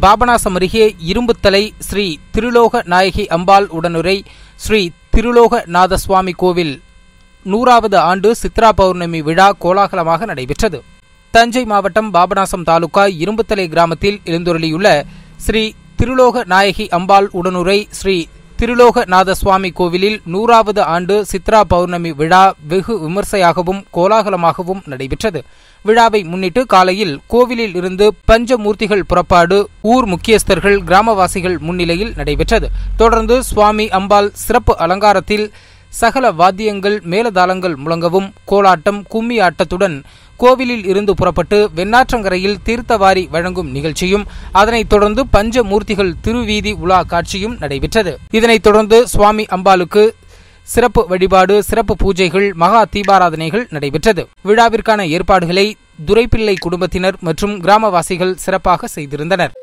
பாபநாசம் அருகே இரும்புத்தலை ஸ்ரீ திருலோக நாயகி அம்பாள் உடனுரை ஸ்ரீ திருலோக நாதசுவாமி கோவில் நூறாவது ஆண்டு சித்ரா பௌர்ணமி விழா கோலாகலமாக நடைபெற்றது தஞ்சை மாவட்டம் பாபநாசம் தாலுகா இரும்புத்தலை கிராமத்தில் எழுந்தொருளியுள்ள ஸ்ரீ திருலோக நாயகி அம்பாள் உடனுரை ஸ்ரீ திருலோக நாதசுவாமி கோவிலில் நூறாவது ஆண்டு சித்ரா பௌர்ணமி விழா வெகு விமர்சையாகவும் கோலாகலமாகவும் நடைபெற்றது விழாவை முன்னிட்டு காலையில் கோவிலில் இருந்து பஞ்சமூர்த்திகள் புறப்பாடு ஊர் முக்கியஸ்தர்கள் கிராமவாசிகள் முன்னிலையில் நடைபெற்றது தொடர்ந்து சுவாமி அம்பாள் சிறப்பு அலங்காரத்தில் சகல வாத்தியங்கள் மேலதாளங்கள் முழங்கவும் கோலாட்டம் கும்மி ஆட்டத்துடன் கோவிலில் இருந்து புறப்பட்டு வெண்ணாற்றங்கரையில் தீர்த்தவாரி வழங்கும் நிகழ்ச்சியும் அதனைத் தொடர்ந்து பஞ்சமூர்த்திகள் திருவீதி உலா காட்சியும் நடைபெற்றது இதனைத் தொடர்ந்து சுவாமி அம்பாளுக்கு சிறப்பு வழிபாடு சிறப்பு பூஜைகள் மகா தீபாராதனைகள் நடைபெற்றது விழாவிற்கான ஏற்பாடுகளை துரைப்பிள்ளை குடும்பத்தினர் மற்றும் கிராமவாசிகள் சிறப்பாக செய்திருந்தனர்